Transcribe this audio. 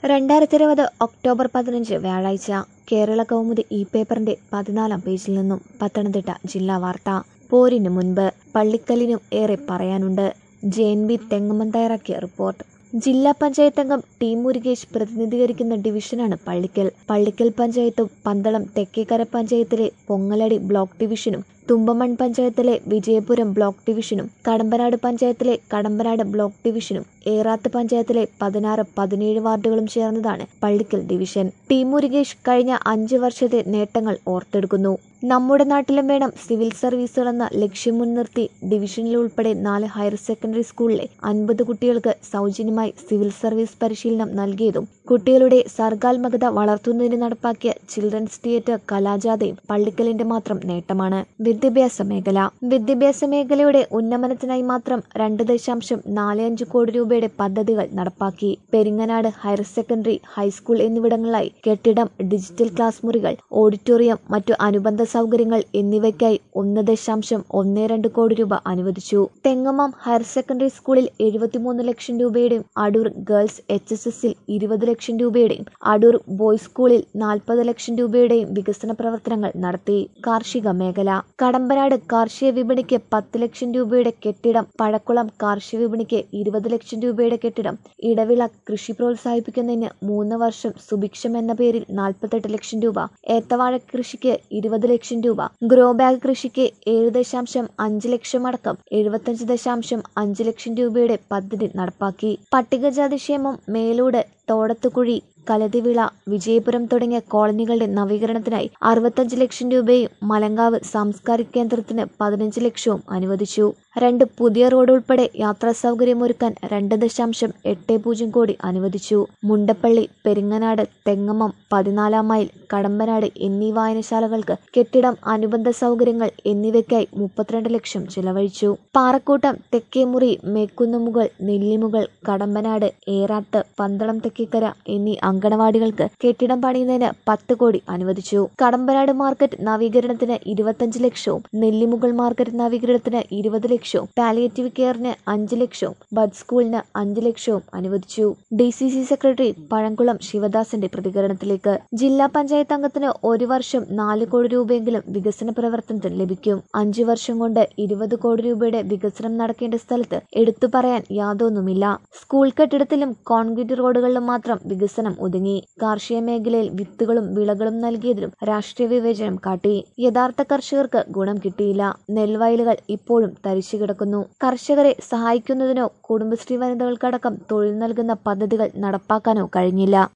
രണ്ടായിരത്തി ഇരുപത് ഒക്ടോബർ പതിനഞ്ച് വ്യാഴാഴ്ച കേരള കൗമുദി ഇ പേപ്പറിന്റെ പതിനാലാം പേജിൽ നിന്നും പത്തനംതിട്ട ജില്ലാ വാർത്ത പോരിന് മുൻപ് പള്ളിക്കലിനും ഏറെ പറയാനുണ്ട് ജെ എൻ ബി തെങ്ങമൻ തയ്യാറാക്കിയ റിപ്പോർട്ട് ജില്ലാ പഞ്ചായത്ത് അംഗം ടി മുരുകേഷ് പ്രതിനിധീകരിക്കുന്ന ഡിവിഷനാണ് പള്ളിക്കൽ പള്ളിക്കൽ പഞ്ചായത്തും പന്തളം തെക്കേക്കര പഞ്ചായത്തിലെ പൊങ്ങലടി ബ്ലോക്ക് ഡിവിഷനും തുമ്പമൺ പഞ്ചായത്തിലെ വിജയപുരം ബ്ലോക്ക് ഡിവിഷനും കടമ്പനാട് പഞ്ചായത്തിലെ കടമ്പനാട് ബ്ലോക്ക് ഡിവിഷനും ഏറാത്ത് പഞ്ചായത്തിലെ പതിനാറ് പതിനേഴ് വാർഡുകളും ചേർന്നതാണ് പള്ളിക്കൽ ഡിവിഷൻ ടി മുരുകേഷ് കഴിഞ്ഞ അഞ്ച് വർഷത്തെ നേട്ടങ്ങൾ ഓർത്തെടുക്കുന്നു നമ്മുടെ നാട്ടിലും വേണം സിവിൽ സർവീസുകൾ എന്ന ലക്ഷ്യം മുൻനിർത്തി ഡിവിഷനിൽ ഉൾപ്പെടെ നാല് ഹയർ സെക്കൻഡറി സ്കൂളിലെ അൻപത് കുട്ടികൾക്ക് സൗജന്യമായി സിവിൽ സർവീസ് പരിശീലനം നൽകിയതും കുട്ടികളുടെ സർഗാത്മകത വളർത്തുന്നതിന് നടപ്പാക്കിയ ചിൽഡ്രൻസ് തിയേറ്റർ കലാജാഥയും പള്ളിക്കലിന്റെ മാത്രം നേട്ടമാണ് വിദ്യാഭ്യാസ മേഖല വിദ്യാഭ്യാസ മേഖലയുടെ ഉന്നമനത്തിനായി മാത്രം രണ്ട് ദശാംശം നാല് അഞ്ച് കോടി രൂപയുടെ പദ്ധതികൾ നടപ്പാക്കി പെരിങ്ങനാട് ഹയർ സെക്കൻഡറി ഹൈസ്കൂൾ എന്നിവിടങ്ങളിലായി കെട്ടിടം ഡിജിറ്റൽ ക്ലാസ് മുറികൾ ഓഡിറ്റോറിയം മറ്റു അനുബന്ധ സൗകര്യങ്ങൾ എന്നിവയ്ക്കായി ഒന്ന് ദശാംശം ഒന്ന് രണ്ട് കോടി രൂപ അനുവദിച്ചു തെങ്ങമം ഹയർ സെക്കൻഡറി സ്കൂളിൽ എഴുപത്തിമൂന്ന് ലക്ഷം രൂപയുടെയും അടൂർ ഗേൾസ് എച്ച് എസ് എസിൽ ഇരുപത് ലക്ഷം രൂപയുടെയും അടൂർ ബോയ്സ് സ്കൂളിൽ നാൽപ്പത് ലക്ഷം രൂപയുടെയും വികസന പ്രവർത്തനങ്ങൾ നടത്തി കാർഷിക മേഖല കടമ്പനാട് കാർഷിക വിപണിക്ക് പത്ത് ലക്ഷം രൂപയുടെ കെട്ടിടം പഴക്കുളം കാർഷിക വിപണിക്ക് ഇരുപത് ലക്ഷം രൂപയുടെ കെട്ടിടം ഇടവിള കൃഷി പ്രോത്സാഹിപ്പിക്കുന്നതിന് മൂന്ന് വർഷം സുഭിക്ഷം എന്ന പേരിൽ നാൽപ്പത്തെട്ട് ലക്ഷം രൂപ ഏത്തവാഴ കൃഷിക്ക് ഇരുപത് ലക്ഷം രൂപ ഗ്രോ ബാഗ് കൃഷിക്ക് ഏഴ് ദശാംശം അഞ്ച് ലക്ഷം അടക്കം എഴുപത്തഞ്ച് ദശാംശം അഞ്ച് ലക്ഷം രൂപയുടെ പദ്ധതി നടപ്പാക്കി പട്ടികജാതി ക്ഷേമം മേലൂട് തോടത്തുകുഴി കലതിവിള വിജയപുരം തുടങ്ങിയ കോളനികളുടെ നവീകരണത്തിനായി അറുപത്തഞ്ച് ലക്ഷം രൂപയും മലങ്കാവ് സാംസ്കാരിക കേന്ദ്രത്തിന് പതിനഞ്ച് ലക്ഷവും അനുവദിച്ചു രണ്ട് പുതിയ റോഡ് ഉൾപ്പെടെ യാത്രാ സൗകര്യമൊരുക്കാൻ രണ്ട് ദശാംശം എട്ട് പൂജ്യം കോടി അനുവദിച്ചു മുണ്ടപ്പള്ളി പെരിങ്ങനാട് തെങ്ങമം പതിനാലാം മൈൽ കടമ്പനാട് എന്നീ വായനശാലകൾക്ക് കെട്ടിടം അനുബന്ധ സൗകര്യങ്ങൾ എന്നിവയ്ക്കായി മുപ്പത്തിരണ്ട് ലക്ഷം ചിലവഴിച്ചു പാറക്കൂട്ടം തെക്കേമുറി മേക്കുന്നുമുകൾ നെല്ലിമുകൾ കടമ്പനാട് ഏറാത്ത് പന്തളം തെക്കേക്കര എന്നീ അങ്കണവാടികൾക്ക് കെട്ടിടം പണിയുന്നതിന് പത്ത് കോടി അനുവദിച്ചു കടമ്പനാട് മാർക്കറ്റ് നവീകരണത്തിന് ഇരുപത്തഞ്ച് ലക്ഷവും നെല്ലിമുകൾ മാർക്കറ്റ് നവീകരണത്തിന് ഇരുപത് ലക്ഷവും പാലിയേറ്റീവ് കെയറിന് അഞ്ച് ലക്ഷവും ബഡ് സ്കൂളിന് അഞ്ച് ലക്ഷവും അനുവദിച്ചു D C C secretary Pazhakulam ശിവദാസന്റെ പ്രതികരണത്തിലേക്ക് ജില്ലാ പഞ്ചായത്ത് അംഗത്തിന് ഒരു വർഷം നാല് കോടി രൂപയെങ്കിലും വികസന പ്രവർത്തനത്തിന് ലഭിക്കും അഞ്ചു വർഷം കൊണ്ട് ഇരുപത് കോടി രൂപയുടെ വികസനം നടക്കേണ്ട സ്ഥലത്ത് എടുത്തു പറയാൻ യാതൊന്നുമില്ല സ്കൂൾ കെട്ടിടത്തിലും കോൺക്രീറ്റ് റോഡുകളിലും മാത്രം വികസനം ഒതുങ്ങി കാർഷിക മേഖലയിൽ വിത്തുകളും വിളകളും നൽകിയതിലും രാഷ്ട്രീയ വിവേചനം കാട്ടി യഥാർത്ഥ കർഷകർക്ക് ഗുണം കിട്ടിയില്ല നെൽവയലുകൾ ഇപ്പോഴും തരിച്ചു കിടക്കുന്നു കർഷകരെ സഹായിക്കുന്നതിനോ കുടുംബശ്രീ വനിതകൾക്കടക്കം തൊഴിൽ നൽകുന്ന പദ്ധതികൾ നടപ്പാക്കാനോ കഴിഞ്ഞില്ല